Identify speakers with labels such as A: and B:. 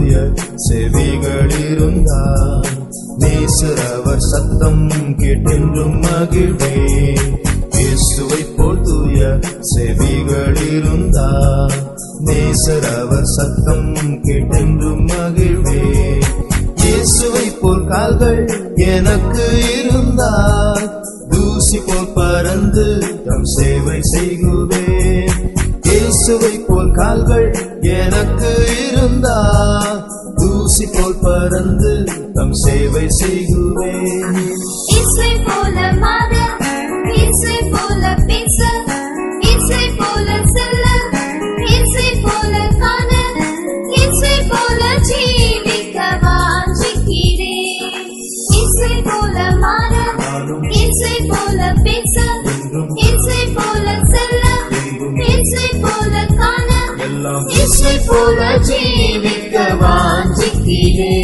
A: தூய செவிகள் இருந்தால் நேசரவர் சத்தம் கேட்டென்றும் மகிழ்வேன் இயேசுவை போல் தூய செவிகள் இருந்தால் நேசரவர் சத்தம் கேட்டென்றும் மகிழ்வேன் இயேசுவை போல் கால்கள் எனக்கு இருந்தால் தூசி போல் பறந்து தம் சேவை செய்குவேன் இயேசுவை போல் கால்கள் எனக்கு இருந்தால் தூசி போல் பறந்து தம் சேவை செய்குவேன்
B: இசை போல மாற இசை போல பேச இசை போல செல்ல இசை போல காண இசை போல ஜீவிக்க வாஞ்சிக்கிறேன் இசை போல மாற
A: நானும்
B: இசை போல பேச
A: என்றும்
B: இசை போல செல்ல இசை போல காண
A: எல்லாம்
B: இசை போல ஜீவிக்க வாஞ்சிக்கிறேன்